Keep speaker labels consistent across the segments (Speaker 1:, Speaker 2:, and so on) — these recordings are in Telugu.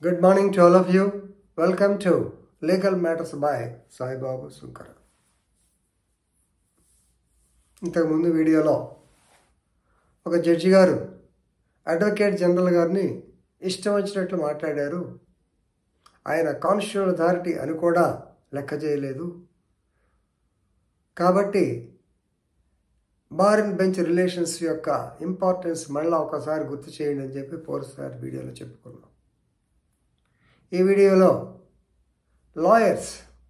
Speaker 1: Good morning to all of you. Welcome to Legal Matters by Sai Babu Sunkara. ఇంతకుముందు వీడియోలో ఒక జడ్జి గారు అడ్వకేట్ జనరల్ గారిని ఇష్టం వచ్చినట్లు మాట్లాడారు ఆయన కాన్స్టిట్యూషన్ అథారిటీ అని కూడా లెక్క చేయలేదు కాబట్టి బార్ అండ్ బెంచ్ రిలేషన్స్ యొక్క ఇంపార్టెన్స్ మళ్ళీ ఒకసారి గుర్తు చేయండి అని చెప్పి పోలీసారి వీడియోలో చెప్పుకున్నాం ఈ వీడియోలో లాయర్స్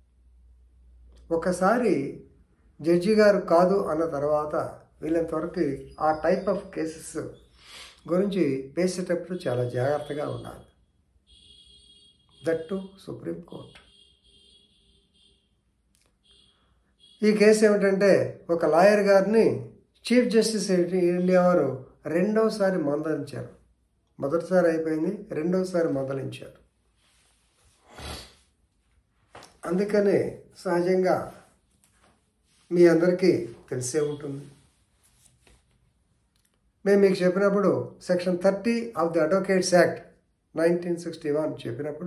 Speaker 1: ఒకసారి జడ్జి గారు కాదు అన్న తర్వాత వీళ్ళంతవరకు ఆ టైప్ ఆఫ్ కేసెస్ గురించి వేసేటప్పుడు చాలా జాగ్రత్తగా ఉండాలి దట్ టు సుప్రీం కోర్ట్ ఈ కేసు ఏమిటంటే ఒక లాయర్ గారిని చీఫ్ జస్టిస్ ఇండియా వారు రెండవసారి మందలించారు మొదటిసారి అయిపోయింది రెండవసారి మందలించారు అందుకనే సహజంగా మీ అందరికీ తెలిసే ఉంటుంది మేము మీకు చెప్పినప్పుడు section thirty of the advocates act nineteen sixty one చెప్పినప్పుడు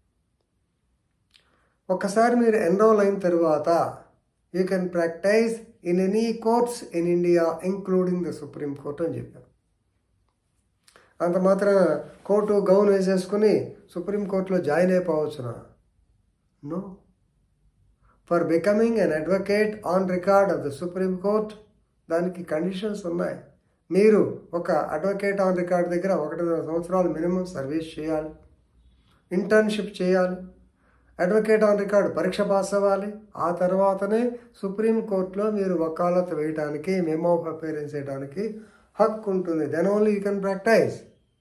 Speaker 1: ఒక్కసారి మీరు ఎన్రోల్ అయిన తరువాత you can practise in any courts in India including the supreme court అని చెప్పారు అంత మాత్రం కోర్టు గౌన్ వేసేసుకుని సుప్రీం కోర్టులో జాయిన్ అయిపోవచ్చునా no for becoming an advocate on record of the supreme court దానికి కండిషన్స్ ఉన్నాయి మీరు ఒక అడ్వకేట్ ఆన్ రికార్డ్ దగ్గర ఒకటిన్నర సంవత్సరాలు మినిమం సర్వీస్ చేయాలి ఇంటర్న్షిప్ చేయాలి అడ్వకేట్ ఆన్ రికార్డ్ పరీక్ష పాస్ అవ్వాలి ఆ తర్వాతనే సుప్రీం కోర్టులో మీరు వకాలత్ వేయడానికి మెమో ఆఫ్ అపేరెన్స్ చేయడానికి హక్కు ఉంటుంది then only you can practise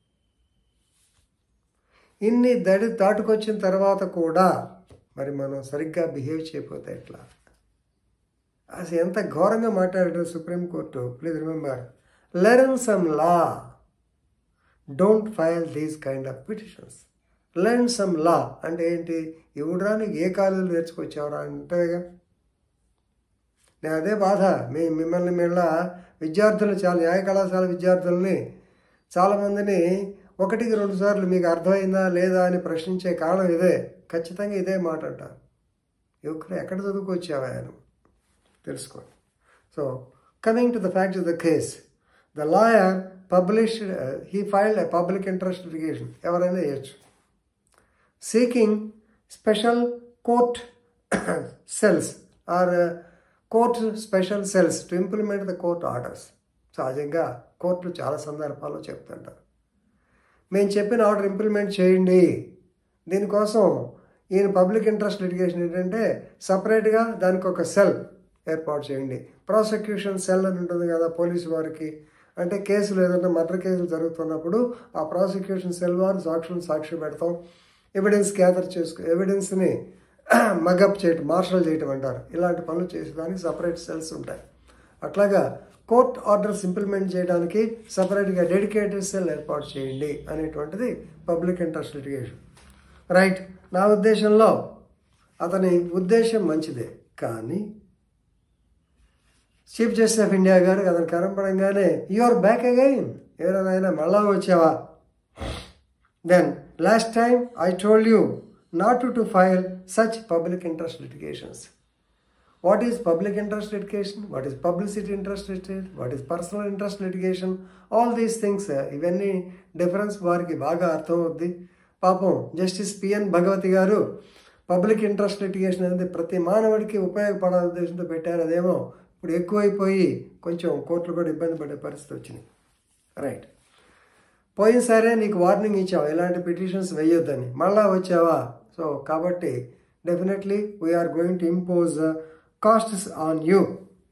Speaker 1: ఇన్ని దడి దాటుకొచ్చిన తర్వాత కూడా మరి మనం సరిగ్గా బిహేవ్ చేయకపోతే ఎట్లా అసలు ఎంత ఘోరంగా మాట్లాడారు supreme court please remember learn some law don't file these kind of petitions learn some law అంటే ఏంటి ఇవ్వడానికి ఏ కాలేజీలు నేర్చుకొచ్చావరా అంటేగా నేను అదే బాధ మీ మిమ్మల్ని మిళ్ళ విద్యార్థులు చాలా న్యాయ కళాశాల విద్యార్థుల్ని చాలామందిని ఒకటికి రెండు సార్లు మీకు అర్థమైందా లేదా అని ప్రశ్నించే కారణం ఇదే ఖచ్చితంగా ఇదే మాట అంటారు యువకులు ఎక్కడ చదువుకొచ్చావా ఆయన తెలుసుకోండి so coming to the fact of the case the lawyer published he filed a public interest litigation ఎవరైనా చేయొచ్చు seeking special court cells or court special cells to implement the court orders సహజంగా కోర్టులు చాలా సందర్భాల్లో చెప్తుంటారు మేము చెప్పిన ఆర్డర్ ఇంప్లిమెంట్ చేయండి దీనికోసం ఈయన పబ్లిక్ ఇంట్రెస్ట్ లిటిగేషన్ ఏంటంటే సపరేట్గా దానికి ఒక సెల్ ఏర్పాటు చేయండి ప్రాసిక్యూషన్ సెల్ అని ఉంటుంది కదా పోలీసు వారికి అంటే కేసులు ఏదైనా మర్డర్ కేసులు జరుగుతున్నప్పుడు ఆ ప్రాసిక్యూషన్ సెల్ వారు సాక్షులను సాక్షి పెడతాం ఎవిడెన్స్ గ్యాదర్ చేసుకు ఎవిడెన్స్ని మగప్ చేయటం మార్షల్ చేయటం అంటారు ఇలాంటి పనులు చేసేదానికి సపరేట్ సెల్స్ ఉంటాయి అట్లాగా కోర్ట్ ఆర్డర్స్ ఇంప్లిమెంట్ చేయడానికి సపరేట్గా డెడికేటెడ్ సెల్ ఏర్పాటు చేయండి అనేటువంటిది పబ్లిక్ ఇంట్రెస్ట్ లిటిగేషన్ రైట్ నా ఉద్దేశంలో అతని ఉద్దేశం మంచిదే కానీ చీఫ్ జస్టిస్ ఆఫ్ ఇండియా గారు అతను కనపడంగానే యు ఆర్ బ్యాక్ అగైన్ ఎవరైనా మళ్ళా వచ్చావా then last time I told you not to file such public interest litigations what is public interest litigation what is publicity interest litigation what is personal interest litigation all these things ఇవన్నీ డిఫరెన్స్ వారికి బాగా అర్థమవుద్ది పాపం జస్టిస్ పిఎన్ భగవతి గారు పబ్లిక్ ఇంట్రెస్ట్ లిటిగేషన్ అనేది ప్రతి మానవుడికి ఉపయోగపడాల ఉద్దేశంతో పెట్టారు అదేమో ఇప్పుడు ఎక్కువైపోయి కొంచెం కోర్టులు కూడా ఇబ్బంది పడే పరిస్థితి వచ్చింది రైట్ పోయినసారే నీకు వార్నింగ్ ఇచ్చావు ఇలాంటి పిటిషన్స్ వేయొద్దని మళ్ళా వచ్చావా సో కాబట్టి definitely we are going to impose costs on you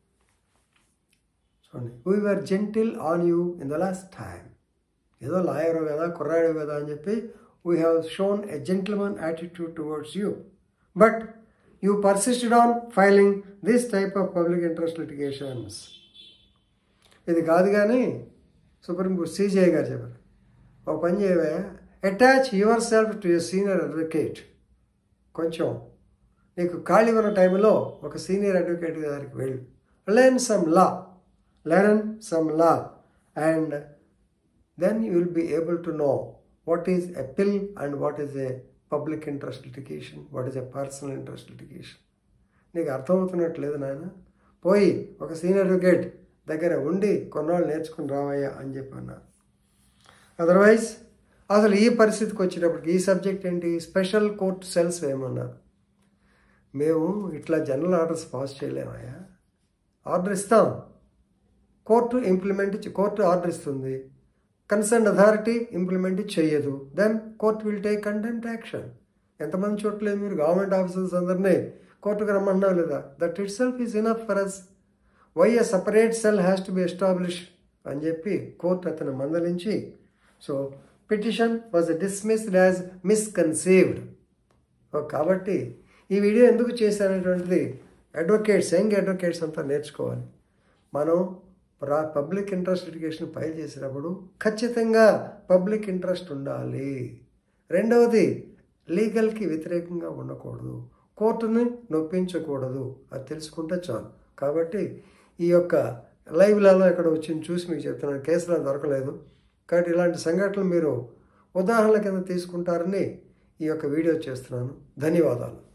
Speaker 1: చూడండి we are gentle on you in the last time ఏదో లాయరు కదా కుర్రాడు కదా అని చెప్పి we have shown a gentleman attitude towards you but you persisted on filing this type of public interest litigations ఇది కాదు కానీ సుప్రీం కోర్ట్ సీజీఐ గారు చెప్పారు ఒక పని చేయవే attach yourself to your senior advocate కొంచెం నీకు ఖాళీ ఉన్న టైంలో ఒక సీనియర్ అడ్వకేట్ గారికి వెళ్ళు learn some law learn some law and then you will be able to know what is a PIL and what is a public interest litigation what is a personal interest litigation నీకు అర్థమవుతున్నట్లేదు నాయన పోయి ఒక సీనియర్ అడ్వకేట్ దగ్గర ఉండి కొన్నాళ్ళు నేర్చుకుని రావయ్యా అని చెప్పి అన్నారు అదర్వైజ్ అసలు ఈ పరిస్థితికి వచ్చేటప్పటికి ఈ సబ్జెక్ట్ ఏంటి స్పెషల్ కోర్ట్ సెల్స్ ఏమన్నారు మేము ఇట్లా జనరల్ ఆర్డర్స్ పాస్ చేయలేమయ్యా ఆర్డర్ ఇస్తాం కోర్టు ఇంప్లిమెంట్ కోర్టు ఆర్డర్ ఇస్తుంది కన్సర్న్ అథారిటీ ఇంప్లిమెంట్ చేయదు then court will take contempt action ఎంతమంది చూడలేదు మీరు గవర్నమెంట్ ఆఫీసర్స్ అందరినీ కోర్టుకు రమ్మన్నా లేదా that itself is enough for us why a separate cell has to be establish అని చెప్పి కోర్టు అతను మందలించి so petition was dismissed as misconceived కాబట్టి ఈ వీడియో ఎందుకు చేశానటువంటిది అడ్వకేట్స్ యంగ్ అడ్వకేట్స్ అంతా నేర్చుకోవాలి మనం రా పబ్లిక్ ఇంట్రెస్ట్ లిటిగేషన్ ఫైల్ చేసినప్పుడు ఖచ్చితంగా పబ్లిక్ ఇంట్రెస్ట్ ఉండాలి రెండవది లీగల్కి వ్యతిరేకంగా ఉండకూడదు కోర్టుని నొప్పించకూడదు అది తెలుసుకుంటే చాలు కాబట్టి ఈ యొక్క లైవ్లలో ఇక్కడ వచ్చి చూసి మీకు చెప్తున్నాను కేసులో దొరకలేదు కాబట్టి ఇలాంటి సంఘటనలు మీరు ఉదాహరణల కింద తీసుకుంటారని ఈ యొక్క వీడియో చేస్తున్నాను ధన్యవాదాలు